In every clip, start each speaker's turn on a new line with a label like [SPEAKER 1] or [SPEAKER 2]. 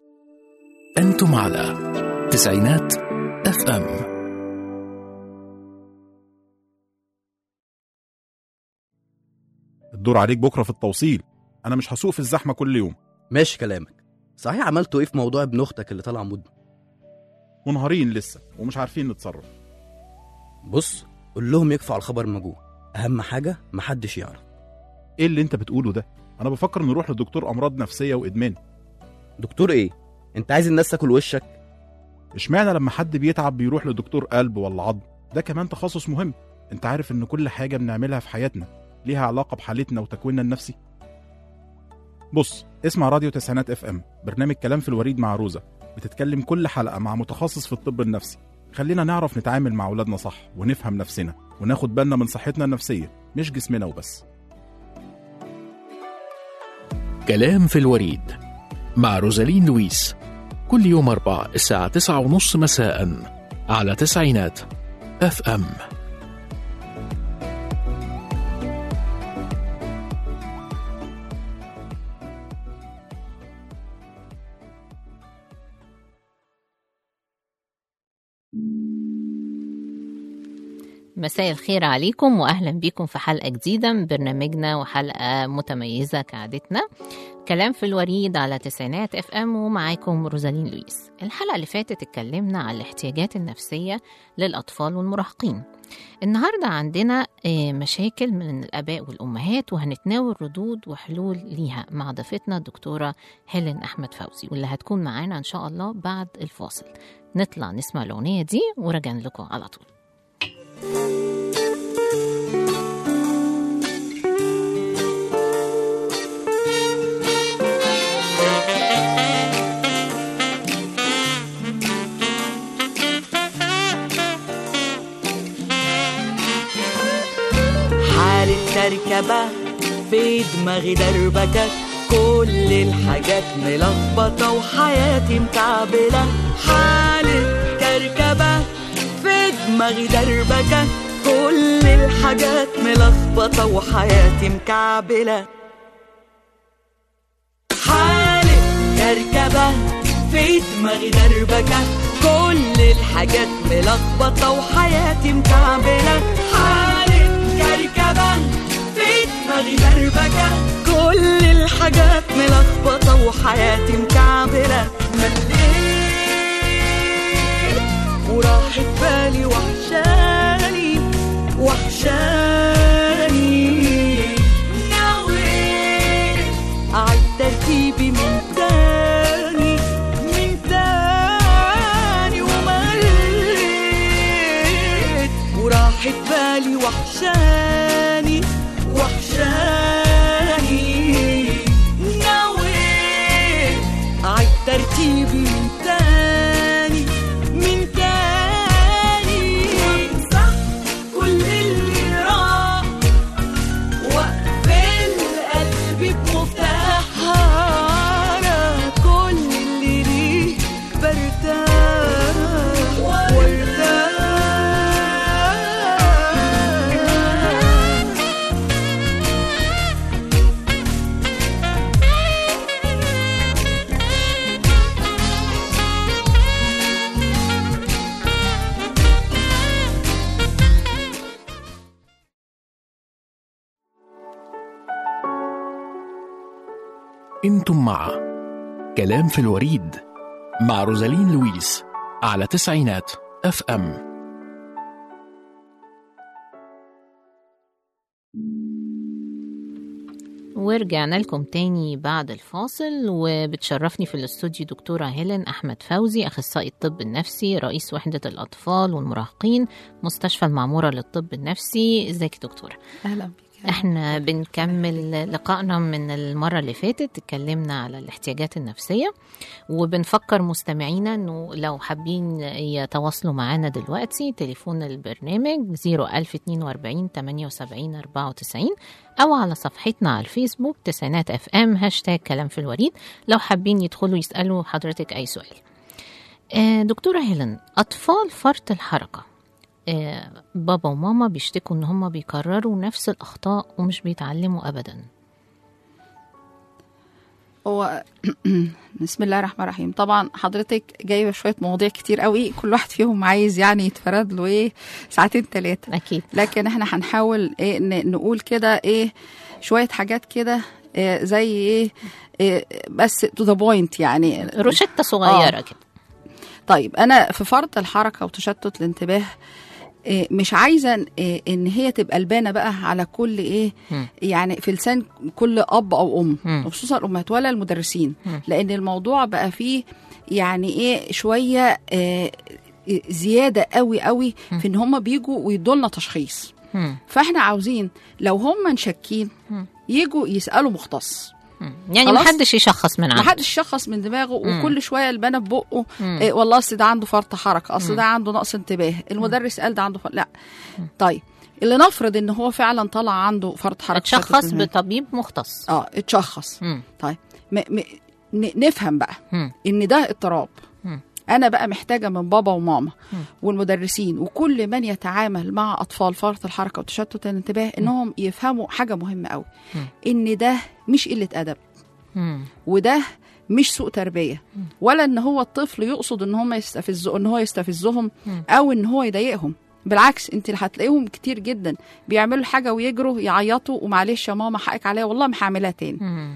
[SPEAKER 1] أنتم على تسعينات اف ام
[SPEAKER 2] الدور عليك بكره في التوصيل انا مش هسوق في الزحمه كل يوم
[SPEAKER 3] ماشي كلامك صحيح عملتوا ايه في موضوع ابن اختك اللي طالع مدمن
[SPEAKER 2] منهارين لسه ومش عارفين نتصرف
[SPEAKER 3] بص قول لهم يكفوا على الخبر المجهول اهم حاجه محدش يعرف
[SPEAKER 2] ايه اللي انت بتقوله ده انا بفكر نروح لدكتور امراض نفسيه وادمان
[SPEAKER 3] دكتور ايه انت عايز الناس تاكل وشك
[SPEAKER 2] اشمعنى لما حد بيتعب بيروح لدكتور قلب ولا عظم ده كمان تخصص مهم انت عارف ان كل حاجه بنعملها في حياتنا ليها علاقه بحالتنا وتكويننا النفسي بص اسمع راديو تسعينات اف ام برنامج كلام في الوريد مع روزا بتتكلم كل حلقه مع متخصص في الطب النفسي خلينا نعرف نتعامل مع اولادنا صح ونفهم نفسنا وناخد بالنا من صحتنا النفسيه مش جسمنا وبس
[SPEAKER 1] كلام في الوريد مع روزالين لويس كل يوم أربع الساعة تسعة ونص مساء على تسعينات اف ام
[SPEAKER 4] مساء الخير عليكم واهلا بيكم في حلقه جديده من برنامجنا وحلقه متميزه كعادتنا كلام في الوريد على تسعينات اف ام ومعاكم روزالين لويس الحلقه اللي فاتت اتكلمنا عن الاحتياجات النفسيه للاطفال والمراهقين النهارده عندنا آه، مشاكل من الاباء والامهات وهنتناول ردود وحلول ليها مع ضيفتنا الدكتوره هيلين احمد فوزي واللي هتكون معانا ان شاء الله بعد الفاصل نطلع نسمع الاغنيه دي وراجعين لكم على طول
[SPEAKER 5] حالة كركبة في دماغي دربكة كل الحاجات ملخبطة وحياتي مكعبلة حالة كركبة في دماغي دربكة كل الحاجات ملخبطة وحياتي مكعبلة حالة كركبة في دماغي دربكة كل الحاجات ملخبطة وحياتي مكعبلة حالة كركبة في دماغي دربكة كل الحاجات ملخبطة وحياتي مكعبلة مليت وراحت بالي وحشاني وحشاني ناوي أعيد ترتيبي من تاني من تاني ومليت وراحت بالي وحشاني وحشاني ناوي أعيد ترتيبي من تاني من تاني وامسح كل اللي راح واقفل قلبي بمفتاحها على كل اللي ليه برتاح وارتاح
[SPEAKER 1] انتم مع كلام في الوريد مع روزالين لويس على تسعينات اف ام
[SPEAKER 4] ورجعنا لكم تاني بعد الفاصل وبتشرفني في الاستوديو دكتورة هيلين أحمد فوزي أخصائي الطب النفسي رئيس وحدة الأطفال والمراهقين مستشفى المعمورة للطب النفسي ازيك يا دكتورة
[SPEAKER 6] اهلا بك
[SPEAKER 4] احنا بنكمل لقائنا من المرة اللي فاتت اتكلمنا على الاحتياجات النفسية وبنفكر مستمعينا انه لو حابين يتواصلوا معانا دلوقتي تليفون البرنامج 01042 78 94 او على صفحتنا على الفيسبوك تسعينات اف ام هاشتاج كلام في الوريد لو حابين يدخلوا يسألوا حضرتك اي سؤال آه، دكتورة هيلين أطفال فرط الحركة آه، بابا وماما بيشتكوا ان هما بيكرروا نفس الاخطاء ومش بيتعلموا ابدا
[SPEAKER 6] هو بسم الله الرحمن الرحيم طبعا حضرتك جايبه شويه مواضيع كتير قوي كل واحد فيهم عايز يعني يتفرد له ايه ساعتين ثلاثه
[SPEAKER 4] اكيد
[SPEAKER 6] لكن احنا هنحاول ايه ن- نقول كده ايه شويه حاجات كده إيه زي ايه, إيه بس تو ذا بوينت يعني
[SPEAKER 4] روشته صغيره كده
[SPEAKER 6] طيب انا في فرط الحركه وتشتت الانتباه إيه، مش عايزه إيه، ان هي تبقى البانه بقى على كل ايه
[SPEAKER 4] مم.
[SPEAKER 6] يعني في لسان كل اب او ام
[SPEAKER 4] مم.
[SPEAKER 6] وخصوصا الامهات ولا المدرسين
[SPEAKER 4] مم.
[SPEAKER 6] لان الموضوع بقى فيه يعني ايه شويه إيه زياده قوي قوي في ان هم بيجوا ويدوا لنا تشخيص
[SPEAKER 4] مم.
[SPEAKER 6] فاحنا عاوزين لو هم شاكين
[SPEAKER 4] مم.
[SPEAKER 6] يجوا يسالوا مختص
[SPEAKER 4] مم. يعني
[SPEAKER 6] خلاص؟
[SPEAKER 4] محدش يشخص من
[SPEAKER 6] ما
[SPEAKER 4] عنده
[SPEAKER 6] حدش شخص من دماغه
[SPEAKER 4] مم.
[SPEAKER 6] وكل شويه البنا في بقه
[SPEAKER 4] مم.
[SPEAKER 6] إيه والله اصل ده عنده فرط حركه اصل
[SPEAKER 4] مم.
[SPEAKER 6] ده عنده نقص انتباه المدرس قال ده عنده فرط لا طيب اللي نفرض ان هو فعلا طلع عنده فرط حركه
[SPEAKER 4] اتشخص
[SPEAKER 6] شتت الانتباه.
[SPEAKER 4] بطبيب مختص
[SPEAKER 6] اه اتشخص
[SPEAKER 4] مم.
[SPEAKER 6] طيب م م ن- نفهم بقى
[SPEAKER 4] مم.
[SPEAKER 6] ان ده اضطراب
[SPEAKER 4] مم.
[SPEAKER 6] انا بقى محتاجه من بابا وماما
[SPEAKER 4] مم.
[SPEAKER 6] والمدرسين وكل من يتعامل مع اطفال فرط الحركه وتشتت الانتباه انهم يفهموا حاجه مهمه قوي
[SPEAKER 4] مم.
[SPEAKER 6] ان ده مش قله ادب
[SPEAKER 4] مم.
[SPEAKER 6] وده مش سوء تربيه ولا ان هو الطفل يقصد ان هم يستفزوا ان هو يستفزهم
[SPEAKER 4] مم.
[SPEAKER 6] او ان هو يضايقهم بالعكس انت اللي هتلاقيهم كتير جدا بيعملوا حاجه ويجروا يعيطوا ومعلش يا ماما حقك عليا والله ما هعملها تاني
[SPEAKER 4] مم.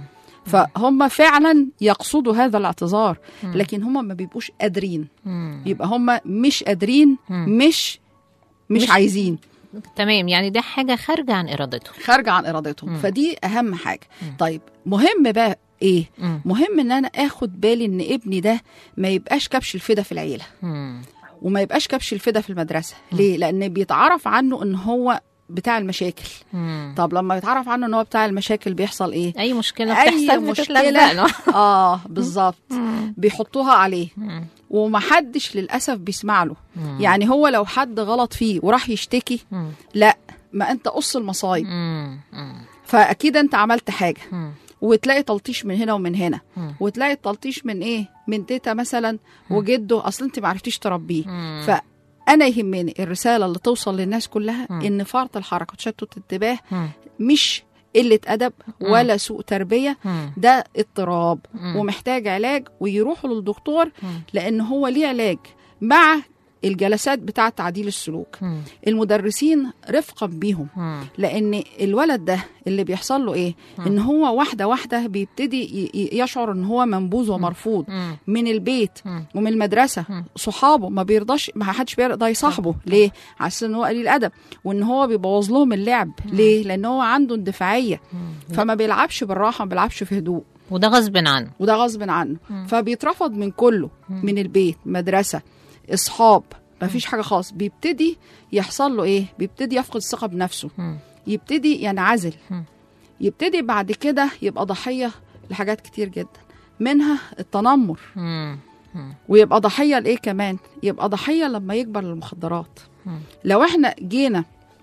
[SPEAKER 6] فهم فعلا يقصدوا هذا الاعتذار لكن هم ما بيبقوش قادرين
[SPEAKER 4] مم.
[SPEAKER 6] يبقى هم مش قادرين
[SPEAKER 4] مم.
[SPEAKER 6] مش مش,
[SPEAKER 4] مش-
[SPEAKER 6] عايزين
[SPEAKER 4] تمام يعني ده حاجه خارجه عن ارادته
[SPEAKER 6] خارجه عن ارادتهم
[SPEAKER 4] مم.
[SPEAKER 6] فدي اهم حاجه طيب مهم بقى ايه
[SPEAKER 4] مم.
[SPEAKER 6] مهم ان انا اخد بالي ان ابني ده ما يبقاش كبش الفدا في العيله
[SPEAKER 4] مم.
[SPEAKER 6] وما يبقاش كبش الفدا في المدرسه ليه لان بيتعرف عنه ان هو بتاع المشاكل
[SPEAKER 4] مم.
[SPEAKER 6] طب لما يتعرف عنه ان هو بتاع المشاكل بيحصل ايه
[SPEAKER 4] اي مشكله
[SPEAKER 6] اي
[SPEAKER 4] بتحصل
[SPEAKER 6] مشكله
[SPEAKER 4] بتتلزق له.
[SPEAKER 6] اه بالظبط بيحطوها عليه
[SPEAKER 4] مم.
[SPEAKER 6] ومحدش للاسف بيسمع له
[SPEAKER 4] مم.
[SPEAKER 6] يعني هو لو حد غلط فيه وراح يشتكي
[SPEAKER 4] مم.
[SPEAKER 6] لا ما انت قص المصايب
[SPEAKER 4] مم. مم.
[SPEAKER 6] فاكيد انت عملت حاجه
[SPEAKER 4] مم.
[SPEAKER 6] وتلاقي تلطيش من هنا ومن هنا
[SPEAKER 4] مم.
[SPEAKER 6] وتلاقي التلطيش من ايه من تيتا مثلا وجده اصل انت ما عرفتيش تربيه
[SPEAKER 4] مم.
[SPEAKER 6] فانا يهمني الرساله اللي توصل للناس كلها
[SPEAKER 4] مم.
[SPEAKER 6] ان فرط الحركه وتشتت انتباه
[SPEAKER 4] مم.
[SPEAKER 6] مش قله ادب ولا سوء تربيه
[SPEAKER 4] مم.
[SPEAKER 6] ده اضطراب
[SPEAKER 4] مم.
[SPEAKER 6] ومحتاج علاج ويروحوا للدكتور
[SPEAKER 4] مم.
[SPEAKER 6] لان هو ليه علاج مع الجلسات بتاعه تعديل السلوك
[SPEAKER 4] مم.
[SPEAKER 6] المدرسين رفقا بيهم
[SPEAKER 4] مم.
[SPEAKER 6] لان الولد ده اللي بيحصل له ايه ان هو واحده واحده بيبتدي ي- ي- يشعر ان هو منبوذ ومرفوض
[SPEAKER 4] مم.
[SPEAKER 6] من البيت
[SPEAKER 4] مم.
[SPEAKER 6] ومن المدرسه
[SPEAKER 4] مم.
[SPEAKER 6] صحابه ما بيرضاش ما حدش بيرضى يصاحبه ليه على اساس ان هو قليل ادب وان هو بيبوظ لهم اللعب ليه لان هو عنده اندفاعيه فما بيلعبش بالراحه ما بيلعبش في هدوء
[SPEAKER 4] وده غصب عنه
[SPEAKER 6] وده غصب عنه فبيترفض من كله من البيت مدرسه اصحاب ما فيش حاجه خالص بيبتدي يحصل له ايه بيبتدي يفقد الثقه بنفسه
[SPEAKER 4] مم.
[SPEAKER 6] يبتدي ينعزل
[SPEAKER 4] مم.
[SPEAKER 6] يبتدي بعد كده يبقى ضحيه لحاجات كتير جدا منها التنمر
[SPEAKER 4] مم. مم.
[SPEAKER 6] ويبقى ضحيه لايه كمان يبقى ضحيه لما يكبر للمخدرات
[SPEAKER 4] مم.
[SPEAKER 6] لو احنا جينا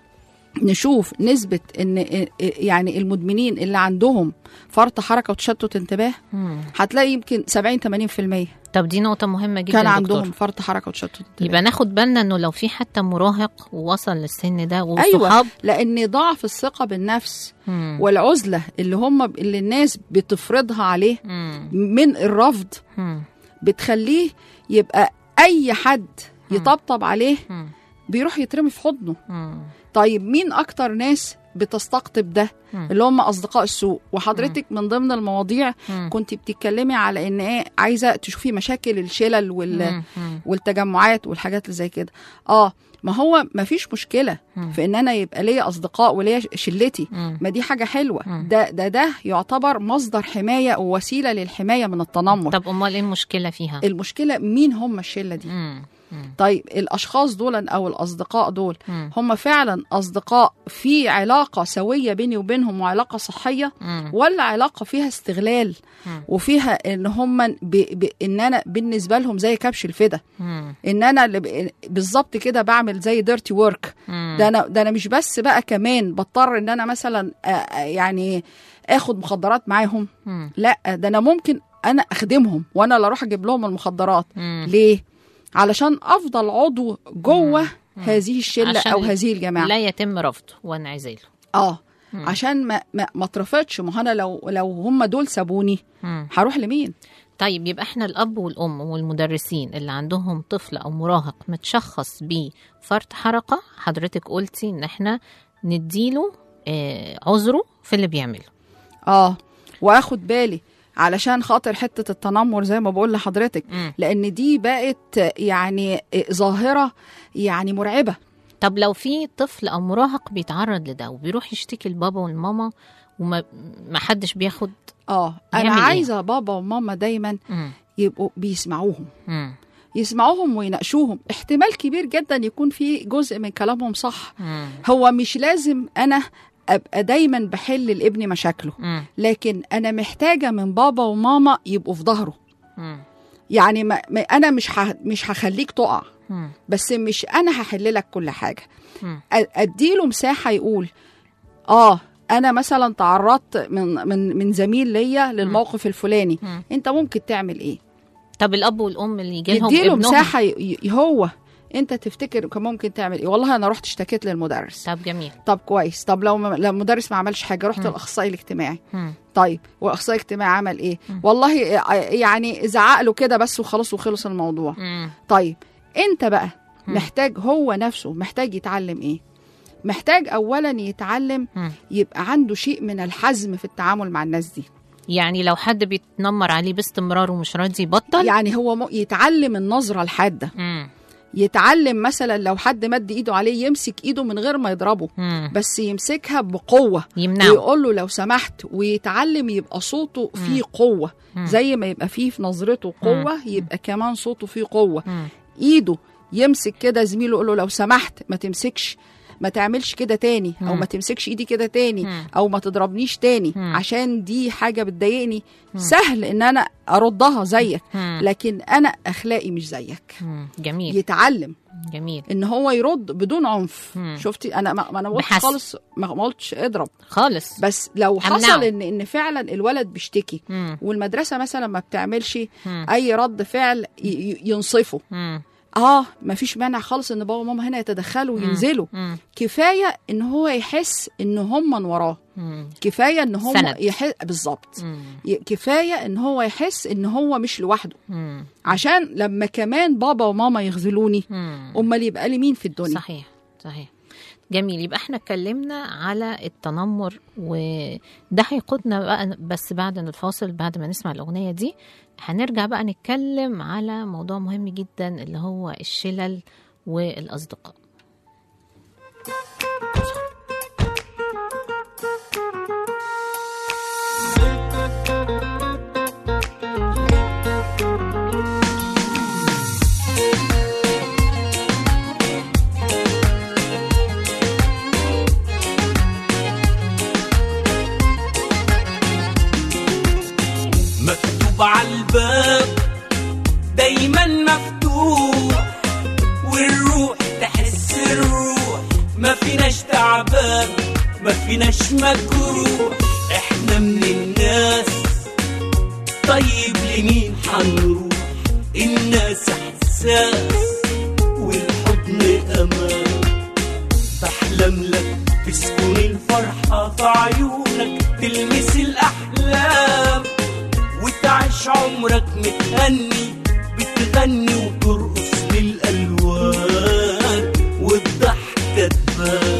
[SPEAKER 6] نشوف نسبة ان يعني المدمنين اللي عندهم فرط حركة وتشتت انتباه
[SPEAKER 4] مم.
[SPEAKER 6] هتلاقي يمكن 70 80%
[SPEAKER 4] طب دي نقطة مهمة جدا
[SPEAKER 6] كان
[SPEAKER 4] دكتور.
[SPEAKER 6] عندهم فرط حركة وتشتت انتباه
[SPEAKER 4] يبقى ناخد بالنا انه لو في حتى مراهق ووصل للسن ده
[SPEAKER 6] ايوه
[SPEAKER 4] وصحاب
[SPEAKER 6] لان ضعف الثقة بالنفس
[SPEAKER 4] مم.
[SPEAKER 6] والعزلة اللي هم اللي الناس بتفرضها عليه
[SPEAKER 4] مم.
[SPEAKER 6] من الرفض
[SPEAKER 4] مم.
[SPEAKER 6] بتخليه يبقى اي حد يطبطب عليه
[SPEAKER 4] مم.
[SPEAKER 6] بيروح يترمي في حضنه
[SPEAKER 4] مم.
[SPEAKER 6] طيب مين اكتر ناس بتستقطب ده
[SPEAKER 4] مم.
[SPEAKER 6] اللي هم اصدقاء السوء وحضرتك من ضمن المواضيع
[SPEAKER 4] مم.
[SPEAKER 6] كنت بتتكلمي على ان ايه عايزه تشوفي مشاكل الشلل وال
[SPEAKER 4] مم. مم.
[SPEAKER 6] والتجمعات والحاجات اللي زي كده اه ما هو ما فيش مشكله
[SPEAKER 4] مم.
[SPEAKER 6] في ان انا يبقى ليا اصدقاء وليا شلتي
[SPEAKER 4] مم.
[SPEAKER 6] ما دي حاجه حلوه
[SPEAKER 4] مم.
[SPEAKER 6] ده ده ده يعتبر مصدر حمايه ووسيله للحمايه من التنمر
[SPEAKER 4] طب امال ايه المشكلة فيها؟
[SPEAKER 6] المشكله مين هم الشله دي
[SPEAKER 4] مم. مم.
[SPEAKER 6] طيب الاشخاص دول او الاصدقاء دول
[SPEAKER 4] مم.
[SPEAKER 6] هم فعلا اصدقاء في علاقه سويه بيني وبينهم وعلاقه صحيه
[SPEAKER 4] مم.
[SPEAKER 6] ولا علاقه فيها استغلال
[SPEAKER 4] مم.
[SPEAKER 6] وفيها ان هم ب... ب... ان انا بالنسبه لهم زي كبش الفدا
[SPEAKER 4] مم.
[SPEAKER 6] ان انا اللي ب... بالظبط كده بعمل زي ديرتي ورك
[SPEAKER 4] مم.
[SPEAKER 6] ده انا ده انا مش بس بقى كمان بضطر ان انا مثلا آ- آ- يعني اخد مخدرات معاهم
[SPEAKER 4] مم.
[SPEAKER 6] لا ده انا ممكن انا اخدمهم وانا اللي اروح اجيب لهم المخدرات
[SPEAKER 4] مم.
[SPEAKER 6] ليه علشان افضل عضو جوه هذه الشله
[SPEAKER 4] عشان
[SPEAKER 6] او هذه الجماعه
[SPEAKER 4] لا يتم رفضه وانعزاله
[SPEAKER 6] اه
[SPEAKER 4] مم.
[SPEAKER 6] عشان ما ما, ما اترفضش ما هو انا لو لو هم دول سابوني
[SPEAKER 4] مم.
[SPEAKER 6] هروح لمين
[SPEAKER 4] طيب يبقى احنا الاب والام والمدرسين اللي عندهم طفل او مراهق متشخص بفرط حركه حضرتك قلتي ان احنا نديله آه عذره في اللي بيعمله
[SPEAKER 6] اه واخد بالي علشان خاطر حته التنمر زي ما بقول لحضرتك
[SPEAKER 4] مم.
[SPEAKER 6] لان دي بقت يعني ظاهره يعني مرعبه
[SPEAKER 4] طب لو في طفل او مراهق بيتعرض لده وبيروح يشتكي لبابا والماما وما ما حدش بياخد
[SPEAKER 6] اه انا
[SPEAKER 4] يعمل إيه؟
[SPEAKER 6] عايزه بابا وماما دايما
[SPEAKER 4] مم.
[SPEAKER 6] يبقوا بيسمعوهم
[SPEAKER 4] مم.
[SPEAKER 6] يسمعوهم ويناقشوهم احتمال كبير جدا يكون في جزء من كلامهم صح
[SPEAKER 4] مم.
[SPEAKER 6] هو مش لازم انا ابقى دايما بحل لابني مشاكله
[SPEAKER 4] مم.
[SPEAKER 6] لكن انا محتاجه من بابا وماما يبقوا في ظهره
[SPEAKER 4] مم.
[SPEAKER 6] يعني ما ما انا مش ه... مش هخليك تقع
[SPEAKER 4] مم.
[SPEAKER 6] بس مش انا هحل لك كل حاجه
[SPEAKER 4] مم.
[SPEAKER 6] أ- اديله مساحه يقول اه انا مثلا تعرضت من من من زميل ليا للموقف الفلاني
[SPEAKER 4] مم.
[SPEAKER 6] انت ممكن تعمل ايه
[SPEAKER 4] طب الاب والام اللي يجي لهم
[SPEAKER 6] يديله
[SPEAKER 4] ابنهم
[SPEAKER 6] مساحه ي... ي- هو انت تفتكر كان ممكن تعمل ايه والله انا رحت اشتكيت للمدرس
[SPEAKER 4] طب جميل
[SPEAKER 6] طب كويس طب لو ما- لو المدرس ما عملش حاجه رحت
[SPEAKER 4] مم.
[SPEAKER 6] للاخصائي الاجتماعي
[SPEAKER 4] مم.
[SPEAKER 6] طيب والاخصائي الاجتماعي عمل ايه
[SPEAKER 4] مم.
[SPEAKER 6] والله يعني زعق له كده بس وخلاص وخلص الموضوع
[SPEAKER 4] مم.
[SPEAKER 6] طيب انت بقى
[SPEAKER 4] مم.
[SPEAKER 6] محتاج هو نفسه محتاج يتعلم ايه محتاج اولا يتعلم
[SPEAKER 4] مم.
[SPEAKER 6] يبقى عنده شيء من الحزم في التعامل مع الناس دي
[SPEAKER 4] يعني لو حد بيتنمر عليه باستمرار ومش راضي يبطل
[SPEAKER 6] يعني هو م- يتعلم النظره الحاده
[SPEAKER 4] مم.
[SPEAKER 6] يتعلم مثلا لو حد مد ايده عليه يمسك ايده من غير ما يضربه
[SPEAKER 4] مم.
[SPEAKER 6] بس يمسكها بقوه
[SPEAKER 4] يمنعه
[SPEAKER 6] ويقول له لو سمحت ويتعلم يبقى صوته فيه قوه
[SPEAKER 4] مم.
[SPEAKER 6] زي ما يبقى فيه في نظرته قوه يبقى كمان صوته فيه قوه
[SPEAKER 4] مم.
[SPEAKER 6] ايده يمسك كده زميله يقول له لو سمحت ما تمسكش ما تعملش كده تاني او
[SPEAKER 4] مم.
[SPEAKER 6] ما تمسكش ايدي كده تاني
[SPEAKER 4] مم.
[SPEAKER 6] او ما تضربنيش تاني
[SPEAKER 4] مم.
[SPEAKER 6] عشان دي حاجه بتضايقني سهل ان انا اردها زيك
[SPEAKER 4] مم.
[SPEAKER 6] لكن انا اخلاقي مش زيك
[SPEAKER 4] مم. جميل
[SPEAKER 6] يتعلم
[SPEAKER 4] جميل
[SPEAKER 6] ان هو يرد بدون عنف
[SPEAKER 4] مم.
[SPEAKER 6] شفتي انا ما ما انا ما قلتش
[SPEAKER 4] بحس.
[SPEAKER 6] خالص ما ما قلتش اضرب
[SPEAKER 4] خالص
[SPEAKER 6] بس لو
[SPEAKER 4] أمنعه.
[SPEAKER 6] حصل ان ان فعلا الولد بيشتكي
[SPEAKER 4] مم.
[SPEAKER 6] والمدرسه مثلا ما بتعملش
[SPEAKER 4] مم.
[SPEAKER 6] اي رد فعل ي- ي- ينصفه
[SPEAKER 4] مم.
[SPEAKER 6] اه ما فيش مانع خالص ان بابا وماما هنا يتدخلوا وينزلوا
[SPEAKER 4] مم.
[SPEAKER 6] كفايه ان هو يحس ان هم من وراه
[SPEAKER 4] مم.
[SPEAKER 6] كفايه ان هم
[SPEAKER 4] سند.
[SPEAKER 6] يحس بالظبط
[SPEAKER 4] مم.
[SPEAKER 6] ي- كفايه ان هو يحس ان هو مش لوحده
[SPEAKER 4] مم.
[SPEAKER 6] عشان لما كمان بابا وماما يخذلوني
[SPEAKER 4] مم.
[SPEAKER 6] امال يبقى لي مين في الدنيا
[SPEAKER 4] صحيح صحيح جميل يبقى احنا اتكلمنا على التنمر وده هيقودنا بقى بس بعد الفاصل بعد ما نسمع الأغنية دي هنرجع بقى نتكلم على موضوع مهم جدا اللي هو الشلل والأصدقاء
[SPEAKER 5] مكتوب على الباب دايما مفتوح والروح تحس الروح ما فيناش تعبان ما فيناش مجروح احنا من الناس طيب لمين حنروح الناس احساس والحضن امان بحلم لك تسكن الفرحة في عيونك تلمس الأحلام وتعيش عمرك متهني بتغني وترقص للألوان والضحكة تبان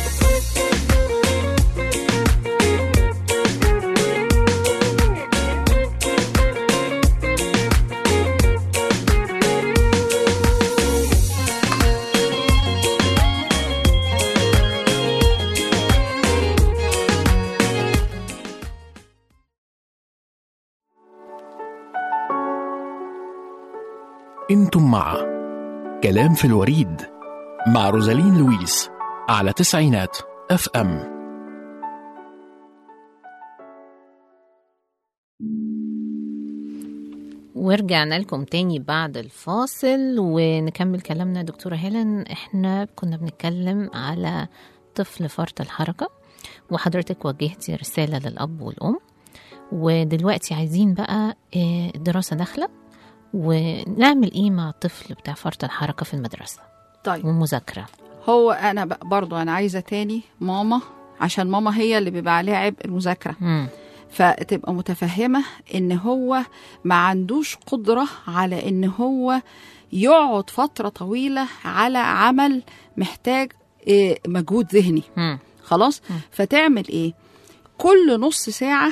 [SPEAKER 1] انتم مع كلام في الوريد مع روزالين لويس على تسعينات اف ام
[SPEAKER 4] ورجعنا لكم تاني بعد الفاصل ونكمل كلامنا دكتورة هيلين احنا كنا بنتكلم على طفل فرط الحركة وحضرتك وجهتي رسالة للأب والأم ودلوقتي عايزين بقى آه، دراسة داخلة ونعمل ايه مع الطفل بتاع فرط الحركة في المدرسة
[SPEAKER 6] طيب
[SPEAKER 4] والمذاكرة
[SPEAKER 6] هو انا ب- برضو انا عايزه تاني ماما عشان ماما هي اللي بيبقى عليها عبء المذاكره
[SPEAKER 4] مم.
[SPEAKER 6] فتبقى متفهمه ان هو ما عندوش قدره على ان هو يقعد فتره طويله على عمل محتاج إيه، مجهود ذهني
[SPEAKER 4] مم.
[SPEAKER 6] خلاص فتعمل ايه كل نص ساعه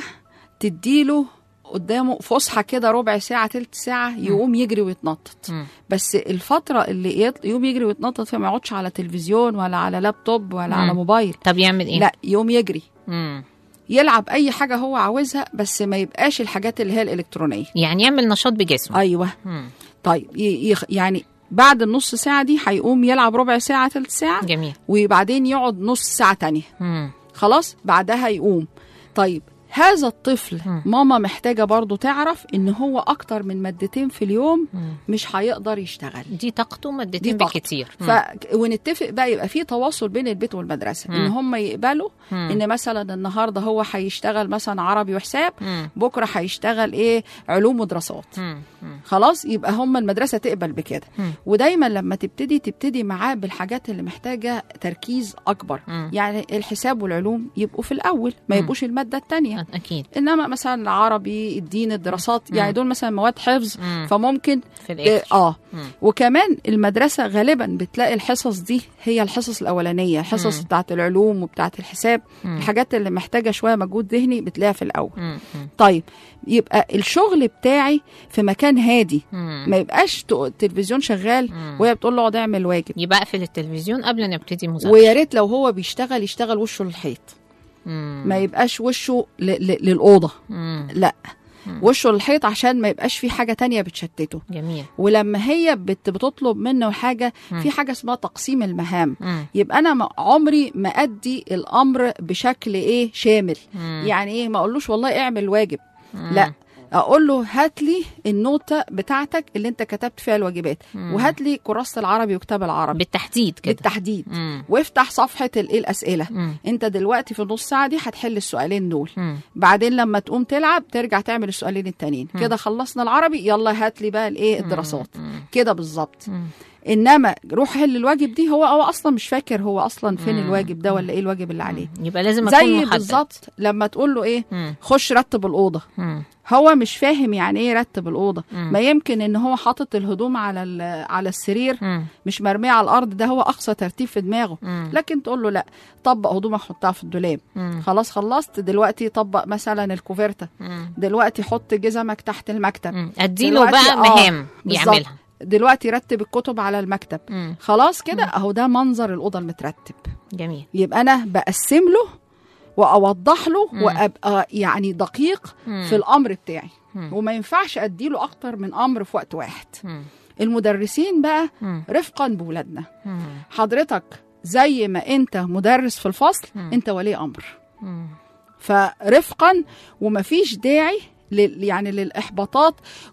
[SPEAKER 6] تديله قدامه فسحه كده ربع ساعه تلت ساعه يقوم يجري ويتنطط
[SPEAKER 4] مم.
[SPEAKER 6] بس الفتره اللي يط- يقوم يجري ويتنطط فيها ما يقعدش على تلفزيون ولا على لابتوب ولا على
[SPEAKER 4] مم.
[SPEAKER 6] موبايل
[SPEAKER 4] طب يعمل ايه؟
[SPEAKER 6] لا يقوم يجري
[SPEAKER 4] مم.
[SPEAKER 6] يلعب اي حاجه هو عاوزها بس ما يبقاش الحاجات اللي هي الالكترونيه
[SPEAKER 4] يعني يعمل نشاط بجسمه
[SPEAKER 6] ايوه
[SPEAKER 4] مم.
[SPEAKER 6] طيب ي- يخ- يعني بعد النص ساعه دي هيقوم يلعب ربع ساعه تلت ساعه
[SPEAKER 4] جميل
[SPEAKER 6] وبعدين يقعد نص ساعه تانية
[SPEAKER 4] مم.
[SPEAKER 6] خلاص بعدها يقوم طيب هذا الطفل
[SPEAKER 4] مم.
[SPEAKER 6] ماما محتاجه برضو تعرف ان هو اكتر من مادتين في اليوم
[SPEAKER 4] مم.
[SPEAKER 6] مش هيقدر يشتغل
[SPEAKER 4] دي طاقته مادتين
[SPEAKER 6] دي طاقته.
[SPEAKER 4] بالكتير
[SPEAKER 6] ف... ونتفق بقى يبقى في تواصل بين البيت والمدرسه ان
[SPEAKER 4] مم.
[SPEAKER 6] هم يقبلوا
[SPEAKER 4] مم.
[SPEAKER 6] ان مثلا النهارده هو هيشتغل مثلا عربي وحساب
[SPEAKER 4] مم.
[SPEAKER 6] بكره هيشتغل ايه علوم ودراسات
[SPEAKER 4] مم. مم.
[SPEAKER 6] خلاص يبقى هم المدرسه تقبل بكده
[SPEAKER 4] مم.
[SPEAKER 6] ودايما لما تبتدي تبتدي معاه بالحاجات اللي محتاجه تركيز اكبر
[SPEAKER 4] مم.
[SPEAKER 6] يعني الحساب والعلوم يبقوا في الاول ما
[SPEAKER 4] مم.
[SPEAKER 6] يبقوش الماده الثانيه
[SPEAKER 4] اكيد
[SPEAKER 6] انما مثلا العربي الدين الدراسات
[SPEAKER 4] مم.
[SPEAKER 6] يعني دول مثلا مواد حفظ
[SPEAKER 4] مم.
[SPEAKER 6] فممكن
[SPEAKER 4] في الاخر
[SPEAKER 6] اه
[SPEAKER 4] مم.
[SPEAKER 6] وكمان المدرسه غالبا بتلاقي الحصص دي هي الحصص الاولانيه الحصص
[SPEAKER 4] مم.
[SPEAKER 6] بتاعت العلوم وبتاعت الحساب
[SPEAKER 4] مم.
[SPEAKER 6] الحاجات اللي محتاجه شويه مجهود ذهني بتلاقيها في الاول
[SPEAKER 4] مم. مم.
[SPEAKER 6] طيب يبقى الشغل بتاعي في مكان هادي
[SPEAKER 4] مم.
[SPEAKER 6] ما يبقاش ت- التلفزيون شغال
[SPEAKER 4] مم.
[SPEAKER 6] وهي بتقول له اقعد اعمل واجب
[SPEAKER 4] يبقى اقفل التلفزيون قبل ما نبتدي مذاكره
[SPEAKER 6] ويا ريت لو هو بيشتغل يشتغل وشه للحيط
[SPEAKER 4] مم.
[SPEAKER 6] ما يبقاش وشه ل- ل- للاوضه
[SPEAKER 4] مم.
[SPEAKER 6] لا
[SPEAKER 4] مم.
[SPEAKER 6] وشه للحيط عشان ما يبقاش في حاجه تانية بتشتته
[SPEAKER 4] جميل
[SPEAKER 6] ولما هي بت بتطلب منه حاجه
[SPEAKER 4] مم.
[SPEAKER 6] في حاجه اسمها تقسيم المهام
[SPEAKER 4] مم.
[SPEAKER 6] يبقى انا ما- عمري ما ادي الامر بشكل ايه شامل
[SPEAKER 4] مم.
[SPEAKER 6] يعني ايه ما اقولوش والله اعمل واجب
[SPEAKER 4] مم.
[SPEAKER 6] لا اقول له هات لي النوتة بتاعتك اللي انت كتبت فيها الواجبات
[SPEAKER 4] مم.
[SPEAKER 6] وهات لي كراسة العربي وكتاب العربي
[SPEAKER 4] بالتحديد كده
[SPEAKER 6] بالتحديد
[SPEAKER 4] مم.
[SPEAKER 6] وافتح صفحة الايه الاسئلة
[SPEAKER 4] مم.
[SPEAKER 6] انت دلوقتي في النص ساعة دي هتحل السؤالين دول
[SPEAKER 4] مم.
[SPEAKER 6] بعدين لما تقوم تلعب ترجع تعمل السؤالين التانيين كده خلصنا العربي يلا هات لي بقى الايه الدراسات
[SPEAKER 4] مم.
[SPEAKER 6] كده بالظبط
[SPEAKER 4] مم.
[SPEAKER 6] انما روح حل الواجب دي هو هو اصلا مش فاكر هو اصلا فين
[SPEAKER 4] مم.
[SPEAKER 6] الواجب ده ولا ايه الواجب اللي عليه
[SPEAKER 4] يبقى لازم اكون
[SPEAKER 6] زي
[SPEAKER 4] محدد
[SPEAKER 6] بالظبط لما تقول له ايه
[SPEAKER 4] مم.
[SPEAKER 6] خش رتب الاوضه
[SPEAKER 4] مم.
[SPEAKER 6] هو مش فاهم يعني ايه رتب الاوضه
[SPEAKER 4] مم.
[SPEAKER 6] ما يمكن ان هو حاطط الهدوم على ال- على السرير
[SPEAKER 4] مم.
[SPEAKER 6] مش مرميه على الارض ده هو اقصى ترتيب في دماغه
[SPEAKER 4] مم.
[SPEAKER 6] لكن تقول له لا طبق هدومك حطها في الدولاب
[SPEAKER 4] مم.
[SPEAKER 6] خلاص خلصت دلوقتي طبق مثلا الكوفرته
[SPEAKER 4] مم.
[SPEAKER 6] دلوقتي حط جزمك تحت المكتب
[SPEAKER 4] مم. اديله
[SPEAKER 6] دلوقتي-
[SPEAKER 4] بقى
[SPEAKER 6] آه،
[SPEAKER 4] مهام
[SPEAKER 6] بالظبط.
[SPEAKER 4] يعملها
[SPEAKER 6] دلوقتي رتب الكتب على المكتب
[SPEAKER 4] مم.
[SPEAKER 6] خلاص كده اهو ده منظر الاوضه المترتب
[SPEAKER 4] جميل
[SPEAKER 6] يبقى انا بقسم له واوضح له
[SPEAKER 4] مم.
[SPEAKER 6] وابقى يعني دقيق
[SPEAKER 4] مم.
[SPEAKER 6] في الامر بتاعي
[SPEAKER 4] مم.
[SPEAKER 6] وما ينفعش اديله اكتر من امر في وقت واحد
[SPEAKER 4] مم.
[SPEAKER 6] المدرسين بقى
[SPEAKER 4] مم.
[SPEAKER 6] رفقا بولادنا
[SPEAKER 4] مم.
[SPEAKER 6] حضرتك زي ما انت مدرس في الفصل
[SPEAKER 4] مم.
[SPEAKER 6] انت ولي امر
[SPEAKER 4] مم.
[SPEAKER 6] فرفقا ومفيش داعي لل يعني للاحباطات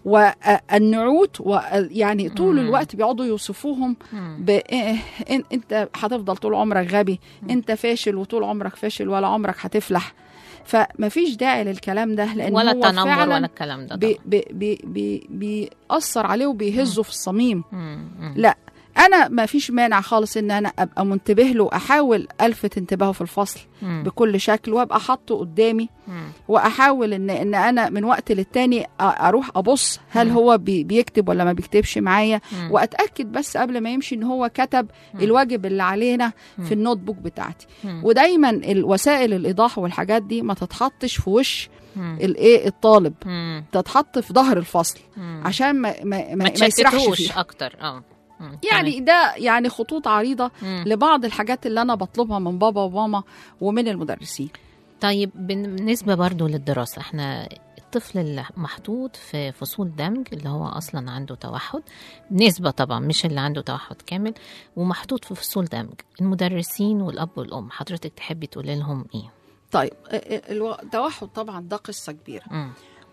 [SPEAKER 6] والنعوت ويعني طول
[SPEAKER 4] مم.
[SPEAKER 6] الوقت بيقعدوا يوصفوهم
[SPEAKER 4] مم.
[SPEAKER 6] ب إن- انت هتفضل طول عمرك غبي انت فاشل وطول عمرك فاشل ولا عمرك هتفلح فمفيش داعي للكلام ده لان
[SPEAKER 4] ولا
[SPEAKER 6] هو
[SPEAKER 4] التنمر
[SPEAKER 6] فعلا
[SPEAKER 4] ولا الكلام ده
[SPEAKER 6] بي
[SPEAKER 4] طبعا.
[SPEAKER 6] بي بي بي بيأثر عليه وبيهزه في الصميم
[SPEAKER 4] مم. مم.
[SPEAKER 6] لا انا ما فيش مانع خالص ان انا ابقى منتبه له احاول الفت انتباهه في الفصل
[SPEAKER 4] مم.
[SPEAKER 6] بكل شكل وابقى حاطه قدامي
[SPEAKER 4] مم.
[SPEAKER 6] واحاول ان ان انا من وقت للتاني أ- اروح ابص هل
[SPEAKER 4] مم.
[SPEAKER 6] هو بي بيكتب ولا ما بيكتبش معايا
[SPEAKER 4] مم.
[SPEAKER 6] واتاكد بس قبل ما يمشي ان هو كتب
[SPEAKER 4] مم.
[SPEAKER 6] الواجب اللي علينا
[SPEAKER 4] مم.
[SPEAKER 6] في النوت بوك بتاعتي
[SPEAKER 4] مم.
[SPEAKER 6] ودايما الوسائل الايضاح والحاجات دي ما تتحطش في وش
[SPEAKER 4] مم.
[SPEAKER 6] الايه الطالب
[SPEAKER 4] مم.
[SPEAKER 6] تتحط في ظهر الفصل
[SPEAKER 4] مم.
[SPEAKER 6] عشان ما ما, ما,
[SPEAKER 4] ما
[SPEAKER 6] ما يسرحش
[SPEAKER 4] تشتتوش
[SPEAKER 6] فيها
[SPEAKER 4] اكتر اه مم.
[SPEAKER 6] يعني ده يعني خطوط عريضه
[SPEAKER 4] مم.
[SPEAKER 6] لبعض الحاجات اللي انا بطلبها من بابا وماما ومن المدرسين
[SPEAKER 4] طيب بالنسبة برضو للدراسة احنا الطفل اللي محطوط في فصول دمج اللي هو اصلا عنده توحد نسبة طبعا مش اللي عنده توحد كامل ومحطوط في فصول دمج المدرسين والاب والام حضرتك تحبي تقولي لهم ايه
[SPEAKER 6] طيب الو- التوحد طبعا ده قصه كبيره
[SPEAKER 4] مم.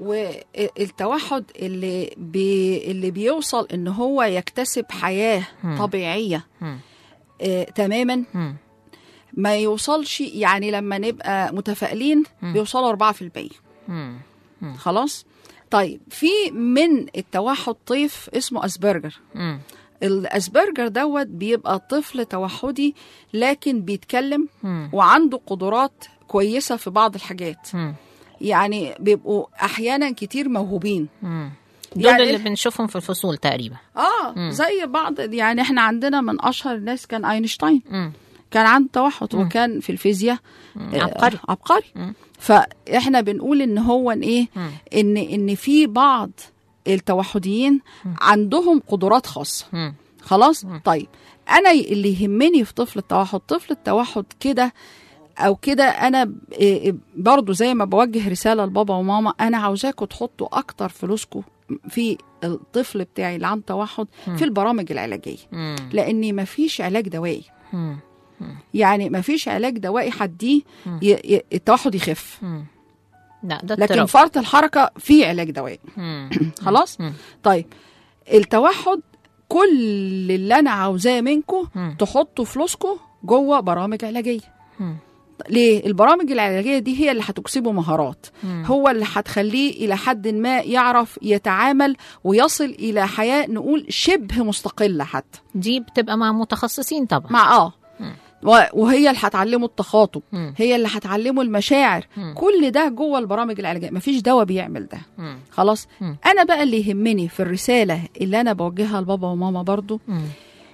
[SPEAKER 6] والتوحد اللي بي اللي بيوصل ان هو يكتسب حياه
[SPEAKER 4] مم.
[SPEAKER 6] طبيعيه
[SPEAKER 4] مم.
[SPEAKER 6] آه تماما
[SPEAKER 4] مم.
[SPEAKER 6] ما يوصلش يعني لما نبقى متفائلين
[SPEAKER 4] مم.
[SPEAKER 6] بيوصلوا 4%
[SPEAKER 4] مم.
[SPEAKER 6] خلاص طيب في من التوحد طيف اسمه اسبرجر
[SPEAKER 4] مم.
[SPEAKER 6] الاسبرجر دوت بيبقى طفل توحدي لكن بيتكلم
[SPEAKER 4] مم.
[SPEAKER 6] وعنده قدرات كويسه في بعض الحاجات
[SPEAKER 4] مم.
[SPEAKER 6] يعني بيبقوا احيانا كتير موهوبين
[SPEAKER 4] مم. دول
[SPEAKER 6] يعني-
[SPEAKER 4] اللي بنشوفهم في الفصول تقريبا
[SPEAKER 6] اه
[SPEAKER 4] مم.
[SPEAKER 6] زي بعض يعني احنا عندنا من اشهر الناس كان اينشتاين
[SPEAKER 4] مم.
[SPEAKER 6] كان عنده توحد وكان في الفيزياء
[SPEAKER 4] مم.
[SPEAKER 6] آه،
[SPEAKER 4] عبقري
[SPEAKER 6] عبقري
[SPEAKER 4] مم.
[SPEAKER 6] فاحنا بنقول ان هو ان ايه
[SPEAKER 4] مم.
[SPEAKER 6] ان ان في بعض التوحديين عندهم قدرات خاصه
[SPEAKER 4] مم.
[SPEAKER 6] خلاص
[SPEAKER 4] مم.
[SPEAKER 6] طيب انا اللي يهمني في طفل التوحد طفل التوحد كده او كده انا ب- إيه برضو زي ما بوجه رساله لبابا وماما انا عاوزاكم تحطوا اكتر فلوسكم في الطفل بتاعي اللي عنده توحد في البرامج العلاجيه
[SPEAKER 4] مم.
[SPEAKER 6] لان مفيش علاج دوائي
[SPEAKER 4] مم.
[SPEAKER 6] يعني مفيش علاج دوائي حديه
[SPEAKER 4] مم.
[SPEAKER 6] ي- ي- التوحد يخف
[SPEAKER 4] مم. لا ده
[SPEAKER 6] لكن
[SPEAKER 4] اضطراب.
[SPEAKER 6] فرط الحركه في علاج دوائي
[SPEAKER 4] مم.
[SPEAKER 6] خلاص
[SPEAKER 4] مم.
[SPEAKER 6] طيب التوحد كل اللي انا عاوزاه منكم
[SPEAKER 4] مم.
[SPEAKER 6] تحطوا فلوسكم جوه برامج علاجيه
[SPEAKER 4] مم.
[SPEAKER 6] ليه البرامج العلاجيه دي هي اللي هتكسبه مهارات
[SPEAKER 4] مم.
[SPEAKER 6] هو اللي هتخليه الى حد ما يعرف يتعامل ويصل الى حياه نقول شبه مستقله حتى
[SPEAKER 4] دي بتبقى مع متخصصين طبعا
[SPEAKER 6] مع اه
[SPEAKER 4] مم.
[SPEAKER 6] و- وهي اللي هتعلمه التخاطب
[SPEAKER 4] مم.
[SPEAKER 6] هي اللي هتعلمه المشاعر
[SPEAKER 4] مم.
[SPEAKER 6] كل ده جوه البرامج العلاجيه مفيش دواء بيعمل ده
[SPEAKER 4] مم.
[SPEAKER 6] خلاص
[SPEAKER 4] مم.
[SPEAKER 6] انا بقى اللي يهمني في الرساله اللي انا بوجهها لبابا وماما برضو
[SPEAKER 4] مم.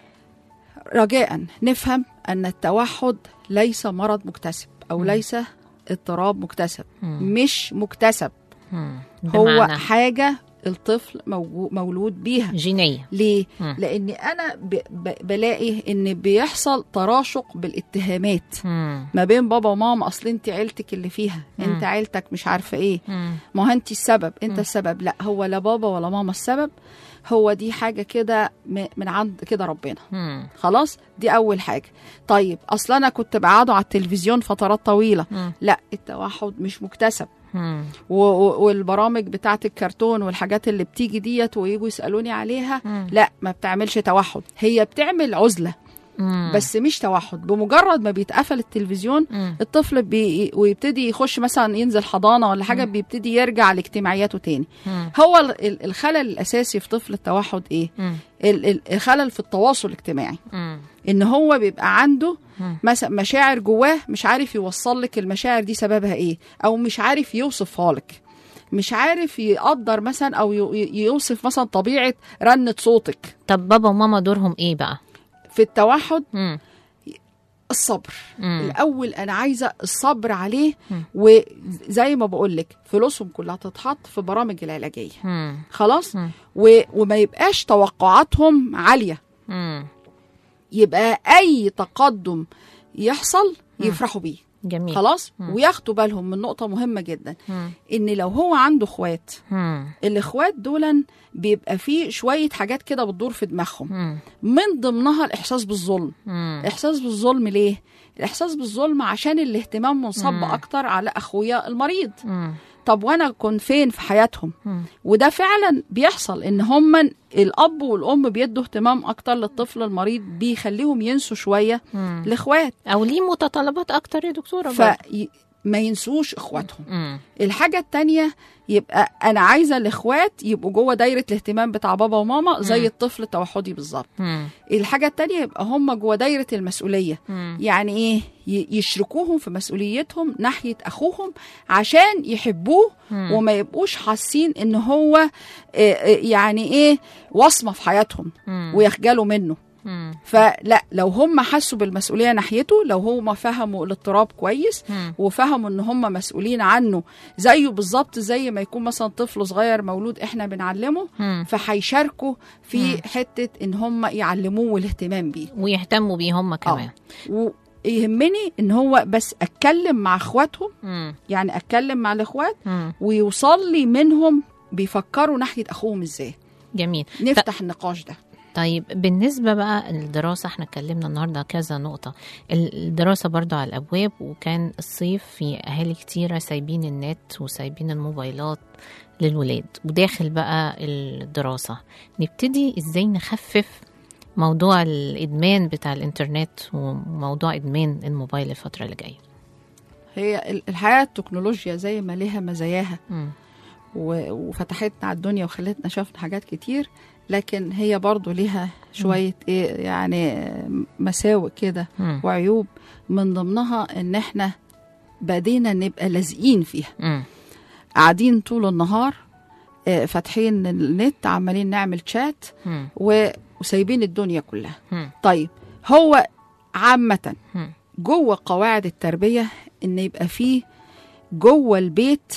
[SPEAKER 6] رجاء نفهم ان التوحد ليس مرض مكتسب او
[SPEAKER 4] مم.
[SPEAKER 6] ليس اضطراب مكتسب
[SPEAKER 4] مم.
[SPEAKER 6] مش مكتسب
[SPEAKER 4] مم.
[SPEAKER 6] هو
[SPEAKER 4] بمعنى
[SPEAKER 6] حاجه الطفل موجو- مولود بيها
[SPEAKER 4] جينية
[SPEAKER 6] ليه
[SPEAKER 4] مم.
[SPEAKER 6] لان انا ب... ب... بلاقي ان بيحصل تراشق بالاتهامات
[SPEAKER 4] مم.
[SPEAKER 6] ما بين بابا وماما اصل انت عيلتك اللي فيها
[SPEAKER 4] مم.
[SPEAKER 6] انت عيلتك مش عارفه ايه
[SPEAKER 4] مم.
[SPEAKER 6] ما هو انت السبب انت
[SPEAKER 4] مم.
[SPEAKER 6] السبب لا هو لا بابا ولا ماما السبب هو دي حاجه كده م- من عند كده ربنا
[SPEAKER 4] مم.
[SPEAKER 6] خلاص دي اول حاجه طيب اصل انا كنت بقعده على التلفزيون فترات طويله
[SPEAKER 4] مم.
[SPEAKER 6] لا التوحد مش مكتسب
[SPEAKER 4] مم.
[SPEAKER 6] و- و- والبرامج بتاعت الكرتون والحاجات اللي بتيجي ديت ويجوا يسالوني عليها
[SPEAKER 4] مم.
[SPEAKER 6] لا ما بتعملش توحد هي بتعمل عزله
[SPEAKER 4] مم.
[SPEAKER 6] بس مش توحد بمجرد ما بيتقفل التلفزيون
[SPEAKER 4] مم.
[SPEAKER 6] الطفل بي ويبتدي يخش مثلا ينزل حضانه ولا حاجه
[SPEAKER 4] مم.
[SPEAKER 6] بيبتدي يرجع لاجتماعياته تاني
[SPEAKER 4] مم.
[SPEAKER 6] هو ال- ال- الخلل الاساسي في طفل التوحد ايه
[SPEAKER 4] مم.
[SPEAKER 6] ال- ال- الخلل في التواصل الاجتماعي
[SPEAKER 4] مم.
[SPEAKER 6] ان هو بيبقى عنده
[SPEAKER 4] مم.
[SPEAKER 6] مثلا مشاعر جواه مش عارف يوصل لك المشاعر دي سببها ايه او مش عارف يوصفها لك مش عارف يقدر مثلا او ي- ي- يوصف مثلا طبيعه رنه صوتك
[SPEAKER 4] طب بابا وماما دورهم ايه بقى؟
[SPEAKER 6] في التوحد
[SPEAKER 4] مم.
[SPEAKER 6] الصبر
[SPEAKER 4] مم.
[SPEAKER 6] الاول انا عايزه الصبر عليه
[SPEAKER 4] مم.
[SPEAKER 6] وزي ما بقول لك فلوسهم كلها تتحط في برامج العلاجيه
[SPEAKER 4] مم.
[SPEAKER 6] خلاص
[SPEAKER 4] مم.
[SPEAKER 6] و... وما يبقاش توقعاتهم عاليه
[SPEAKER 4] مم.
[SPEAKER 6] يبقى اي تقدم يحصل يفرحوا بيه
[SPEAKER 4] جميل
[SPEAKER 6] خلاص
[SPEAKER 4] مم.
[SPEAKER 6] وياخدوا بالهم من نقطه مهمه جدا
[SPEAKER 4] مم.
[SPEAKER 6] ان لو هو عنده اخوات
[SPEAKER 4] مم.
[SPEAKER 6] الاخوات دول بيبقى فيه شويه حاجات كده بتدور في دماغهم
[SPEAKER 4] مم.
[SPEAKER 6] من ضمنها الاحساس بالظلم
[SPEAKER 4] مم.
[SPEAKER 6] احساس بالظلم ليه الاحساس بالظلم عشان الاهتمام منصب
[SPEAKER 4] مم.
[SPEAKER 6] اكتر على اخويا المريض
[SPEAKER 4] مم.
[SPEAKER 6] طب وانا كنت فين في حياتهم
[SPEAKER 4] مم.
[SPEAKER 6] وده فعلا بيحصل ان هم الاب والام بيدوا اهتمام اكتر للطفل المريض بيخليهم ينسوا شويه
[SPEAKER 4] مم.
[SPEAKER 6] الاخوات
[SPEAKER 4] او ليه متطلبات اكتر يا دكتوره برضه.
[SPEAKER 6] فما ينسوش اخواتهم
[SPEAKER 4] مم.
[SPEAKER 6] الحاجة التانية يبقى أنا عايزة الإخوات يبقوا جوه دايرة الاهتمام بتاع بابا وماما زي
[SPEAKER 4] مم.
[SPEAKER 6] الطفل التوحدي بالظبط
[SPEAKER 4] مم.
[SPEAKER 6] الحاجة التانية يبقى هم جوه دايرة المسؤولية
[SPEAKER 4] مم.
[SPEAKER 6] يعني إيه ي- يشركوهم في مسؤوليتهم ناحية أخوهم عشان يحبوه
[SPEAKER 4] مم.
[SPEAKER 6] وما يبقوش حاسين إن هو آه، آه، يعني إيه وصمة في حياتهم
[SPEAKER 4] مم.
[SPEAKER 6] ويخجلوا منه
[SPEAKER 4] مم.
[SPEAKER 6] فلا لو هم حسوا بالمسؤولية ناحيته لو هم فهموا الاضطراب كويس
[SPEAKER 4] مم.
[SPEAKER 6] وفهموا ان هم مسؤولين عنه زيه بالظبط زي ما يكون مثلا طفل صغير مولود احنا بنعلمه
[SPEAKER 4] مم.
[SPEAKER 6] فهيشاركوا
[SPEAKER 4] مم.
[SPEAKER 6] في حته ان هم يعلموه والاهتمام بيه
[SPEAKER 4] ويهتموا بيه هم كمان
[SPEAKER 6] ويهمني ان هو بس اتكلم مع اخواتهم
[SPEAKER 4] مم.
[SPEAKER 6] يعني اتكلم مع الاخوات
[SPEAKER 4] مم.
[SPEAKER 6] ويوصل لي منهم بيفكروا ناحيه اخوهم ازاي
[SPEAKER 4] جميل
[SPEAKER 6] نفتح النقاش ده
[SPEAKER 4] طيب بالنسبة بقى الدراسة احنا اتكلمنا النهاردة كذا نقطة الدراسة برضو على الأبواب وكان الصيف في أهالي كتيرة سايبين النت وسايبين الموبايلات للولاد وداخل بقى الدراسة نبتدي ازاي نخفف موضوع الإدمان بتاع الإنترنت وموضوع إدمان الموبايل الفترة اللي جاية
[SPEAKER 6] هي ال- الحياه التكنولوجيا زي ما لها مزاياها
[SPEAKER 4] مم.
[SPEAKER 6] و- وفتحتنا على الدنيا وخلتنا شفنا حاجات كتير لكن هي برضو ليها شوية ايه يعني مساوئ كده
[SPEAKER 4] مم.
[SPEAKER 6] وعيوب من ضمنها ان احنا بدينا نبقى لازقين فيها
[SPEAKER 4] مم.
[SPEAKER 6] قاعدين طول النهار آه، فاتحين النت عمالين نعمل شات
[SPEAKER 4] مم.
[SPEAKER 6] و- وسايبين الدنيا كلها
[SPEAKER 4] مم.
[SPEAKER 6] طيب هو عامة
[SPEAKER 4] مم.
[SPEAKER 6] جوه قواعد التربية ان يبقى فيه جوه البيت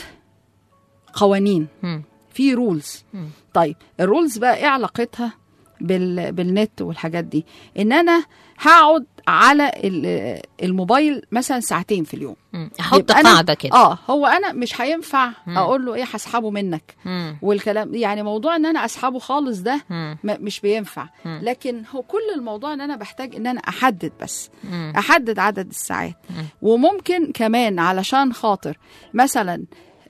[SPEAKER 6] قوانين
[SPEAKER 4] مم.
[SPEAKER 6] في رولز
[SPEAKER 4] مم.
[SPEAKER 6] طيب الرولز بقى ايه علاقتها بال... بالنت والحاجات دي ان انا هقعد على ال- الموبايل مثلا ساعتين في اليوم
[SPEAKER 4] مم. احط
[SPEAKER 6] يبقى أنا-
[SPEAKER 4] قاعده كده
[SPEAKER 6] اه هو انا مش هينفع
[SPEAKER 4] مم.
[SPEAKER 6] اقول له ايه هسحبه منك
[SPEAKER 4] مم.
[SPEAKER 6] والكلام يعني موضوع ان انا اسحبه خالص ده
[SPEAKER 4] مم.
[SPEAKER 6] ما مش بينفع
[SPEAKER 4] مم.
[SPEAKER 6] لكن هو كل الموضوع ان انا بحتاج ان انا احدد بس
[SPEAKER 4] مم.
[SPEAKER 6] احدد عدد الساعات
[SPEAKER 4] مم.
[SPEAKER 6] وممكن كمان علشان خاطر مثلا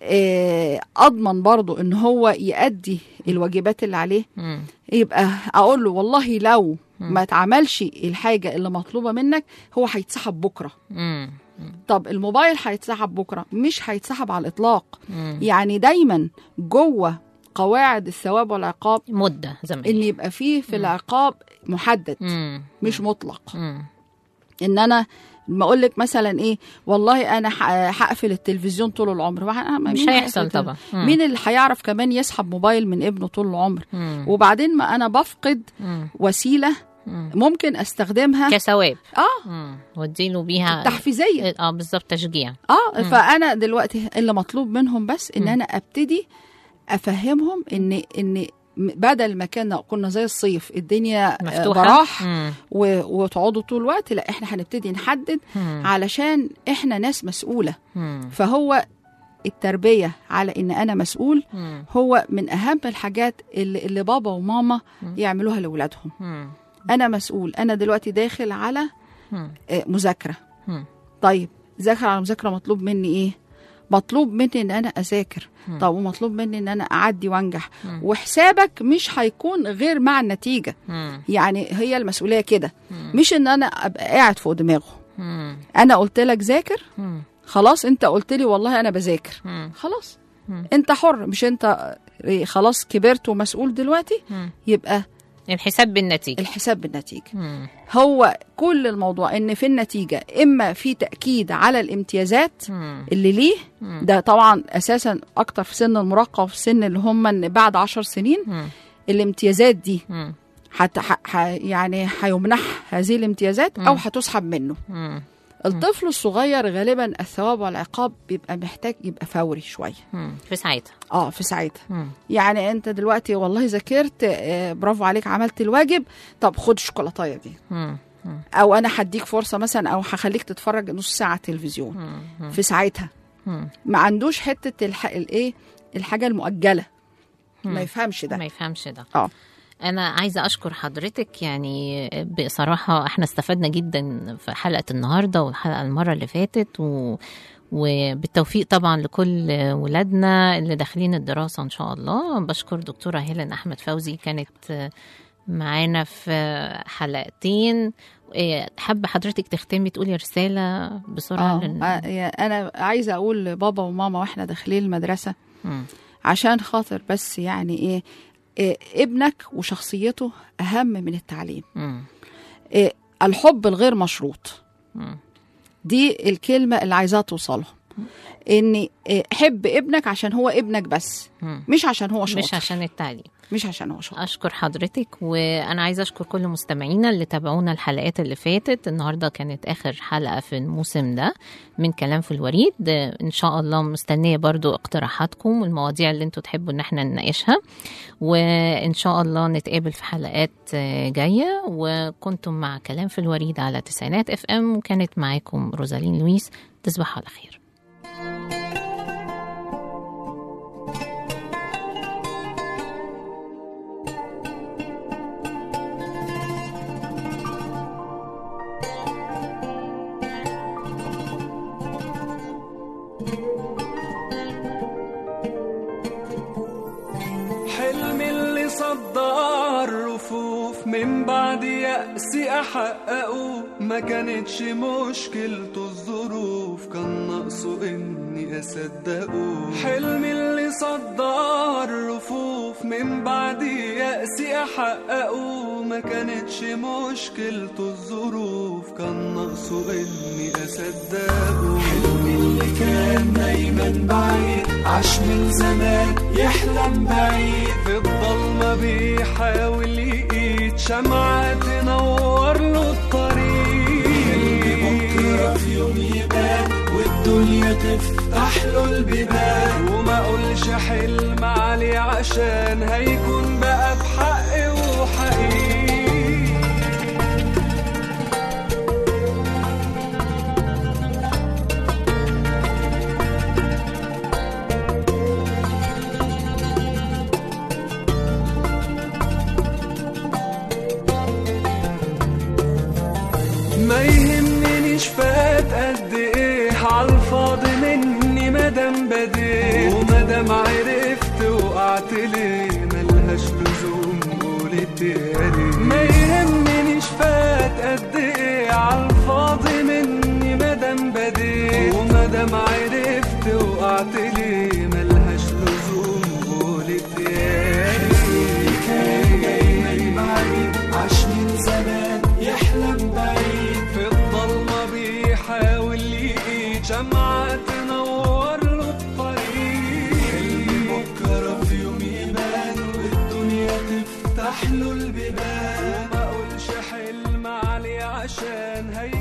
[SPEAKER 6] آه، اضمن برضو ان هو يأدي الواجبات اللي عليه
[SPEAKER 4] مم.
[SPEAKER 6] يبقى اقول له والله لو ما اتعملش الحاجه اللي مطلوبه منك هو هيتسحب بكره
[SPEAKER 4] مم.
[SPEAKER 6] طب الموبايل هيتسحب بكره مش هيتسحب على الاطلاق
[SPEAKER 4] مم.
[SPEAKER 6] يعني دايما جوه قواعد الثواب والعقاب
[SPEAKER 4] مده
[SPEAKER 6] ان
[SPEAKER 4] زمنيه
[SPEAKER 6] يبقى فيه في العقاب محدد
[SPEAKER 4] مم.
[SPEAKER 6] مش مطلق
[SPEAKER 4] مم.
[SPEAKER 6] ان انا ما اقول لك مثلا ايه والله انا ح- هقفل التلفزيون طول العمر ما- ما-
[SPEAKER 4] مش
[SPEAKER 6] مين
[SPEAKER 4] هيحصل
[SPEAKER 6] هيقفل
[SPEAKER 4] طبعا مم.
[SPEAKER 6] مين اللي هيعرف كمان يسحب موبايل من ابنه طول العمر
[SPEAKER 4] مم.
[SPEAKER 6] وبعدين ما انا بفقد
[SPEAKER 4] مم.
[SPEAKER 6] وسيله
[SPEAKER 4] مم.
[SPEAKER 6] ممكن استخدمها
[SPEAKER 4] كثواب
[SPEAKER 6] اه
[SPEAKER 4] مم. واديله بيها
[SPEAKER 6] تحفيزيه
[SPEAKER 4] اه بالظبط تشجيع
[SPEAKER 6] اه فانا دلوقتي اللي مطلوب منهم بس ان
[SPEAKER 4] مم.
[SPEAKER 6] انا ابتدي افهمهم ان ان م- بدل ما كنا كنا زي الصيف الدنيا آه،
[SPEAKER 4] مفتوحه
[SPEAKER 6] براح
[SPEAKER 4] مم.
[SPEAKER 6] و- وتقعدوا طول الوقت لا احنا هنبتدي نحدد
[SPEAKER 4] مم.
[SPEAKER 6] علشان احنا ناس مسؤوله
[SPEAKER 4] مم.
[SPEAKER 6] فهو التربيه على ان انا مسؤول
[SPEAKER 4] مم.
[SPEAKER 6] هو من اهم الحاجات اللي, اللي بابا وماما
[SPEAKER 4] مم.
[SPEAKER 6] يعملوها لاولادهم
[SPEAKER 4] مم.
[SPEAKER 6] انا مسؤول انا دلوقتي داخل على
[SPEAKER 4] مم.
[SPEAKER 6] آه، مذاكره
[SPEAKER 4] مم.
[SPEAKER 6] طيب ذاكر على مذاكره مطلوب مني ايه مطلوب مني ان انا اذاكر
[SPEAKER 4] مم.
[SPEAKER 6] طب ومطلوب مني ان انا اعدي وانجح
[SPEAKER 4] مم.
[SPEAKER 6] وحسابك مش هيكون غير مع النتيجه
[SPEAKER 4] مم.
[SPEAKER 6] يعني هي المسؤوليه كده
[SPEAKER 4] مم.
[SPEAKER 6] مش ان انا ابقى قاعد فوق دماغه
[SPEAKER 4] مم.
[SPEAKER 6] انا قلت لك ذاكر
[SPEAKER 4] مم.
[SPEAKER 6] خلاص انت قلت لي والله انا بذاكر
[SPEAKER 4] مم.
[SPEAKER 6] خلاص
[SPEAKER 4] مم.
[SPEAKER 6] انت حر مش انت إيه، خلاص كبرت ومسؤول دلوقتي
[SPEAKER 4] مم.
[SPEAKER 6] يبقى
[SPEAKER 4] الحساب بالنتيجه
[SPEAKER 6] الحساب بالنتيجه
[SPEAKER 4] مم.
[SPEAKER 6] هو كل الموضوع ان في النتيجه اما في تاكيد على الامتيازات
[SPEAKER 4] مم.
[SPEAKER 6] اللي ليه
[SPEAKER 4] مم.
[SPEAKER 6] ده طبعا اساسا اكتر في سن المراهقه وفي سن اللي هم إن بعد عشر سنين
[SPEAKER 4] مم.
[SPEAKER 6] الامتيازات دي
[SPEAKER 4] مم.
[SPEAKER 6] حت ح ح يعني هيمنح هذه الامتيازات او
[SPEAKER 4] مم.
[SPEAKER 6] هتسحب منه
[SPEAKER 4] مم.
[SPEAKER 6] الطفل الصغير غالبا الثواب والعقاب بيبقى محتاج يبقى فوري شويه
[SPEAKER 4] مم. في ساعتها
[SPEAKER 6] اه في ساعتها
[SPEAKER 4] مم.
[SPEAKER 6] يعني انت دلوقتي والله ذاكرت آه برافو عليك عملت الواجب طب خد الشوكولاتايه دي
[SPEAKER 4] مم. مم.
[SPEAKER 6] او انا هديك فرصه مثلا او هخليك تتفرج نص ساعه تلفزيون
[SPEAKER 4] مم. مم.
[SPEAKER 6] في ساعتها
[SPEAKER 4] مم.
[SPEAKER 6] ما عندوش حته الح... الايه الحاجه المؤجله
[SPEAKER 4] مم.
[SPEAKER 6] ما يفهمش ده
[SPEAKER 4] ما يفهمش ده
[SPEAKER 6] اه
[SPEAKER 4] أنا عايزة أشكر حضرتك يعني بصراحة احنا استفدنا جدا في حلقة النهاردة والحلقة المرة اللي فاتت و... وبالتوفيق طبعا لكل ولادنا اللي داخلين الدراسة إن شاء الله بشكر دكتورة هيلين أحمد فوزي كانت معانا في حلقتين إيه، حابة حضرتك تختمي تقولي رسالة بسرعة
[SPEAKER 6] اه
[SPEAKER 4] لل...
[SPEAKER 6] آه، يا- انا عايزه اقول لبابا وماما واحنا داخلين المدرسه
[SPEAKER 4] مم.
[SPEAKER 6] عشان خاطر بس يعني ايه, إيه ابنك وشخصيته اهم من التعليم
[SPEAKER 4] مم.
[SPEAKER 6] إيه الحب الغير مشروط
[SPEAKER 4] مم.
[SPEAKER 6] دي الكلمه اللي عايزاها توصلهم ان إيه حب ابنك عشان هو ابنك بس
[SPEAKER 4] مم.
[SPEAKER 6] مش عشان هو شاطر
[SPEAKER 4] مش عشان التعليم
[SPEAKER 6] مش عشان هو شاطر
[SPEAKER 4] اشكر حضرتك وانا عايزه اشكر كل مستمعينا اللي تابعونا الحلقات اللي فاتت النهارده كانت اخر حلقه في الموسم ده من كلام في الوريد ان شاء الله مستنيه برضو اقتراحاتكم والمواضيع اللي انتوا تحبوا ان احنا نناقشها وان شاء الله نتقابل في حلقات آه، جايه وكنتم مع كلام في الوريد على تسعينات اف ام وكانت معاكم روزالين لويس تصبحوا على خير
[SPEAKER 5] حلم اللي صدع الرفوف من بعد يأسي أحققه ما كانتش مشكلته الظروف كان ناقصه اني اصدقه حلمي اللي صدع الرفوف من بعد يأسي احققه ما كانتش مشكلته الظروف كان ناقصه اني اصدقه حلمي اللي كان دايما بعيد عاش من زمان يحلم بعيد في الضلمة بيحاول يقيد شمعة تنور له الطريق حلمي بكرة في يوم يبان والدنيا تفتح له البيبان وما اقولش حلم عليه عشان هيكون بقى بحق وحقيقي ما يهمنيش فات قد ايه عالفاضي مني مادام بديت ومادام عرفت وقعت ليه ملهاش لزوم قولت يا ريت ما يهمنيش فات قد ايه عالفاضي مني مادام بديت ومادام عرفت وقعت ليه ملهاش لزوم قولت يا ريت كان جاي من بعيد عاش من زمان يحلم بعيد في الضلمة بيحاول يقيد شمعة تنور له الطريق حلمي بكرة في يوم يبان والدنيا تفتح له البيبان وما اقولش حلم عليه عشان هي